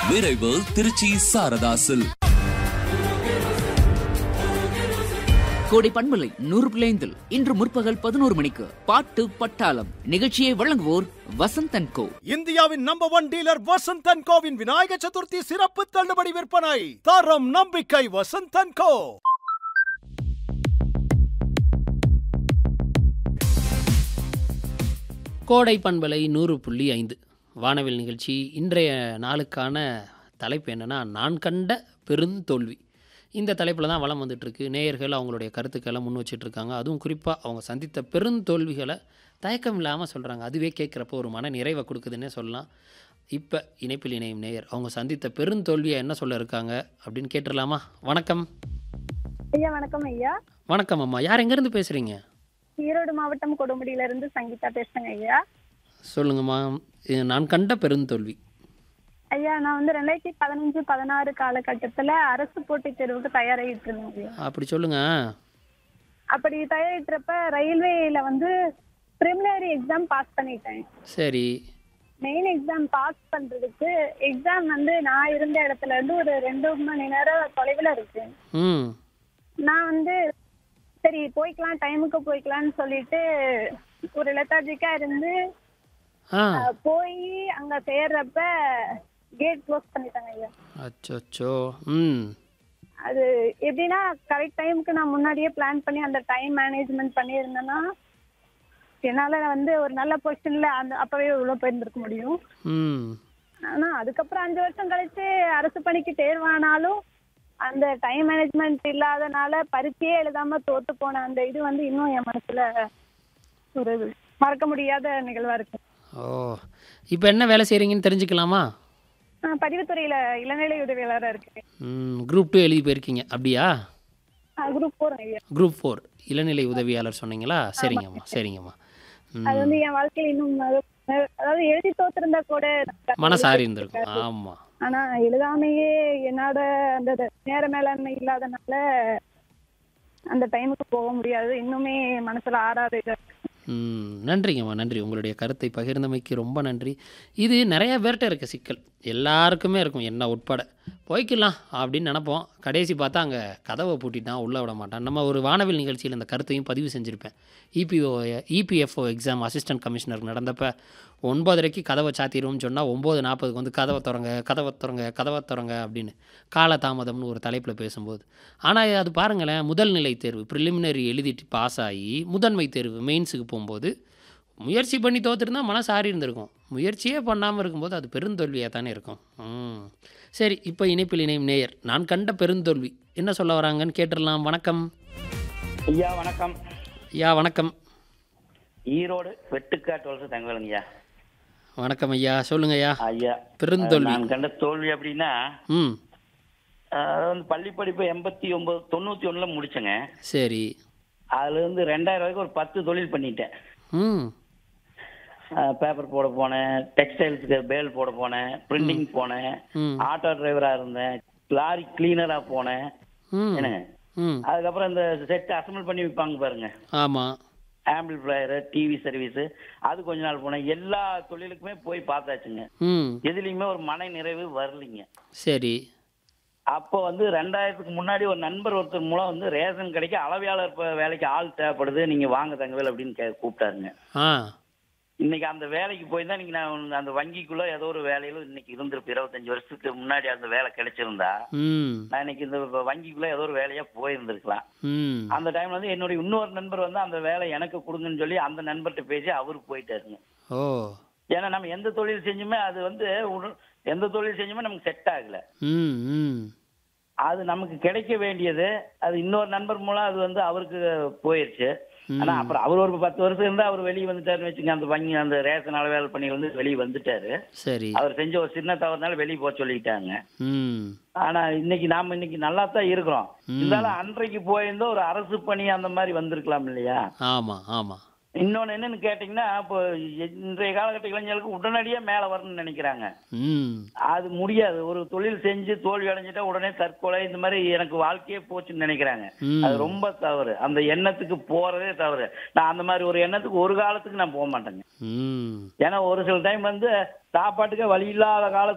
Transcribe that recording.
விரைவு திருச்சி சாரதாசில் கோடை பண்பலை நூறு பிள்ளைந்தில் இன்று முற்பகல் பதினோரு மணிக்கு பாட்டு பட்டாளம் நிகழ்ச்சியை வழங்குவோர் வசந்தன் கோ இந்தியாவின் நம்பர் ஒன் டீலர் வசந்தன் கோவின் விநாயக சதுர்த்தி சிறப்பு தள்ளுபடி விற்பனை தரம் நம்பிக்கை வசந்தன் கோ கோடை பண்பலை நூறு புள்ளி ஐந்து வானவில் நிகழ்ச்சி இன்றைய நாளுக்கான தலைப்பு என்னென்னா நான் கண்ட பெருந்தோல்வி இந்த தலைப்பில் தான் வளம் வந்துட்டுருக்கு நேயர்கள் அவங்களுடைய கருத்துக்களை முன் வச்சிட்ருக்காங்க அதுவும் குறிப்பாக அவங்க சந்தித்த பெருந்தோல்விகளை தயக்கம் இல்லாமல் சொல்கிறாங்க அதுவே கேட்குறப்போ ஒரு மன நிறைவை கொடுக்குதுன்னே சொல்லலாம் இப்போ இணைப்பில் இணையும் நேயர் அவங்க சந்தித்த பெருந்தோல்வியை என்ன சொல்ல இருக்காங்க அப்படின்னு கேட்டுடலாமா வணக்கம் ஐயா வணக்கம் ஐயா வணக்கம் அம்மா யார் எங்கேருந்து பேசுகிறீங்க ஈரோடு மாவட்டம் கொடுமுடியில இருந்து சங்கீதா பேசுறேங்க ஐயா சொல்லுங்கம்மா இது நான் கண்ட பெருந்தோல்வி ஐயா நான் வந்து ரெண்டாயிரத்தி பதினஞ்சு பதினாறு காலகட்டத்துல அரசு போட்டித் தேர்வுக்கு தயாராகிட்டு இருந்தேன் ஐயா அப்படி சொல்லுங்கள் அப்படி தயாரிக்கிறப்ப ரயில்வேல வந்து ப்ரிலிமினரி எக்ஸாம் பாஸ் பண்ணிட்டேன் சரி மெயின் எக்ஸாம் பாஸ் பண்றதுக்கு எக்ஸாம் வந்து நான் இருந்த இடத்துல இருந்து ஒரு ரெண்டு மணி நேரம் தொலைவில் இருக்கு ம் நான் வந்து சரி போய்க்கலாம் டைமுக்கு போய்க்கலாம்னு சொல்லிட்டு ஒரு லெத்தாஜிக்கா இருந்து ஆ அஹ், போய் அங்க சேர்றப்ப கேட் க்ளோஸ் பண்ணிட்டாங்க ஐயா அச்சோ ம் அது எப்படின்னா கரெக்ட் டைமுக்கு நான் முன்னாடியே பிளான் பண்ணி அந்த டைம் மேனேஜ்மெண்ட் பண்ணியிருந்தேன்னா என்னால வந்து ஒரு நல்ல பொசிஷன்ல அந்த அப்பவே உள்ள போயிருந்திருக்க முடியும் ம் ஆனா அதுக்கப்புறம் அஞ்சு வருஷம் கழிச்சு அரசு பணிக்கு தேர்வானாலும் அந்த டைம் மேனேஜ்மெண்ட் இல்லாதனால பரீட்சையே எழுதாம தோத்து போன அந்த இது வந்து இன்னும் என் மனசுல ஒரு மறக்க முடியாத நிகழ்வா இருக்கு ஓ இப்போ என்ன வேலை செய்கிறீங்கன்னு தெரிஞ்சுக்கலாமா நான் பதிவுத்துறையில இளநிலை உதவியாளராக இருக்கேன் ம் குரூப் டூ எழுதி போயிருக்கீங்க அப்படியா குரூப் போறேன் ஐயா குரூப் ஃபோர் இளநிலை உதவியாளர் சொன்னீங்களா சரிங்கம்மா சரிங்கம்மா ம் அது வந்து என் வாழ்க்கையில இன்னும் அது- அதாவது எழுதி தோத்திருந்தா கூட மனசாரி இருந்திருக்கும் ஆமாம் ஆனா எழுதாமையே என்னோட அந்த நேர மேலாண்மை இல்லாதனால அந்த டைமுக்கு போக முடியாது இன்னுமே மனசுல ஆறாத இதா இருக்கு. ம் நன்றிங்கம்மா நன்றி உங்களுடைய கருத்தை பகிர்ந்தமைக்கு ரொம்ப நன்றி இது நிறைய பேர்கிட்ட இருக்க சிக்கல் எல்லாருக்குமே இருக்கும் என்ன உட்பட போய்க்கலாம் அப்படின்னு நினப்போம் கடைசி பார்த்தா அங்கே கதவை பூட்டிட்டான் உள்ளே விட மாட்டான் நம்ம ஒரு வானவில் நிகழ்ச்சியில் இந்த கருத்தையும் பதிவு செஞ்சுருப்பேன் EPO EPFO exam assistant commissioner நடந்தப்ப ஒன்பதரைக்கு கதவை சாத்திடுவோம்னு சொன்னால் ஒம்பது நாற்பதுக்கு வந்து கதவை திறங்க கதவை திறங்க கதவை திறங்க அப்படின்னு காலதாமதம்னு ஒரு தலைப்பில் பேசும்போது ஆனால் அது பாருங்களேன் முதல் நிலை தேர்வு ப்ரிலிமினரி எழுதிட்டு பாஸ் ஆகி முதன்மை தேர்வு மெயின்ஸுக்கு போகும்போது முயற்சி பண்ணி தோத்துருந்தா மனசு ஆறி இருந்திருக்கும் முயற்சியே பண்ணாமல் இருக்கும்போது அது பெருந்தோல்வியாக தானே இருக்கும் ம் சரி இப்போ இணைப்பில் இணையும் நேயர் நான் கண்ட பெருந்தோல்வி என்ன சொல்ல வராங்கன்னு கேட்டுடலாம் வணக்கம் ஐயா வணக்கம் ஐயா வணக்கம் ஈரோடு வெட்டுக்காட்டு வலசு தங்கவேலுங்க ஐயா வணக்கம் ஐயா சொல்லுங்க ஐயா ஐயா பெருந்தோல்வி நான் கண்ட தோல்வி அப்படின்னா ம் அஹ், வந்து பள்ளி படிப்பு எண்பத்தி ஒன்பது தொண்ணூத்தி ஒண்ணுல முடிச்சேங்க சரி அதுல இருந்து ரெண்டாயிரம் வரைக்கும் ஒரு பத்து தொழில் பண்ணிட்டேன் ம் பேப்பர் போட போனேன் டெக்ஸ்டைல்ஸ்க்கு பேல் போட போனேன் பிரிண்டிங் போனேன் ம் ஆட்டோ டிரைவரா இருந்தேன் லாரி கிளீனரா போனேன் ம் என்னங்க ம் அதுக்கப்புறம் இந்த செட் அசம்பிள் பண்ணி விற்பாங்க பாருங்க ஆமாம் ஆம்பிள்ஃபிளையரு டிவி சர்வீஸ் அது கொஞ்ச நாள் போனேன் எல்லா தொழிலுக்குமே போய் பார்த்தாச்சுங்க ம் எதுலயுமே ஒரு மன நிறைவு வரலைங்க சரி அப்போ வந்து ரெண்டாயிரத்துக்கு முன்னாடி ஒரு நண்பர் ஒருத்தர் மூலம் வந்து ரேஷன் கடைக்கு அளவியாளர் இப்ப வேலைக்கு ஆள் தேவைப்படுது நீங்க வாங்க தங்கவேல் அப்படின்னு கே- கூப்பிட்டாருங்க ஆ இன்னைக்கு அந்த வேலைக்கு போய் தான் இன்னைக்கு நான் அந்த வங்கிக்குள்ள ஏதோ ஒரு வேலையில இன்னைக்கு இருந்திருப்பேன் இருபத்தஞ்சு வருஷத்துக்கு முன்னாடி அந்த வேலை கிடைச்சிருந்தா ம் நான் இன்னைக்கு இந்த வ- வங்கிக்குள்ள ஏதோ ஒரு வேலையா போயிருந்திருக்கலாம் ம் அந்த டைம்ல வந்து என்னுடைய இன்னொரு நண்பர் வந்து அந்த வேலை எனக்கு கொடுங்கன்னு சொல்லி அந்த நண்பர்கிட்ட பேசி அவரு போயிட்டாருங்க ஓ ஏன்னா நம்ம எந்த தொழில் செஞ்சுமே அது வந்து உட- எந்த தொழில் செஞ்சுமே நமக்கு செட் ஆகல ம் ம் அது நமக்கு கிடைக்க வேண்டியது அது இன்னொரு நண்பர் மூலம் அது வந்து அவருக்கு போயிருச்சு ஆனா அப்புறம் அவர் ஒரு பத்து வருஷம் இருந்தா அவர் வெளியே வந்துட்டாருன்னு வச்சுங்க அந்த வங்கி அந்த ரேஷன் அளவேல் பண்ணி வந்து வெளியே வந்துட்டாரு சரி அவர் செஞ்ச ஒரு சின்ன தவறுனால வெளியே போக சொல்லிட்டாங்க ம் ஆனா இன்னைக்கு நாம இன்னைக்கு நல்லா தான் இருக்கிறோம் இருந்தாலும் அன்றைக்கு போயிருந்தா ஒரு அரசு பணி அந்த மாதிரி வந்திருக்கலாம் இல்லையா ஆமாம் ஆமாம் இன்னொன்னு என்னன்னு கேட்டீங்கன்னா இப்போ இன்றைய காலகட்ட இளைஞர்களுக்கு உடனடியே மேல வரணும்னு நினைக்கிறாங்க ம் அது முடியாது ஒரு தொழில் செஞ்சு தோல்வி அடைஞ்சிட்டா உடனே தற்கொலை இந்த மாதிரி எனக்கு வாழ்க்கையே போச்சுன்னு நினைக்கிறாங்க ம். அது ரொம்ப தவறு அந்த எண்ணத்துக்கு போறதே தவறு நான் அந்த மாதிரி ஒரு எண்ணத்துக்கு ஒரு காலத்துக்கு நான் போக மாட்டேங்க ம் ஏன்னா ஒரு சில டைம் வந்து சாப்பாட்டுக்கே வழி இல்லாத காலத்துல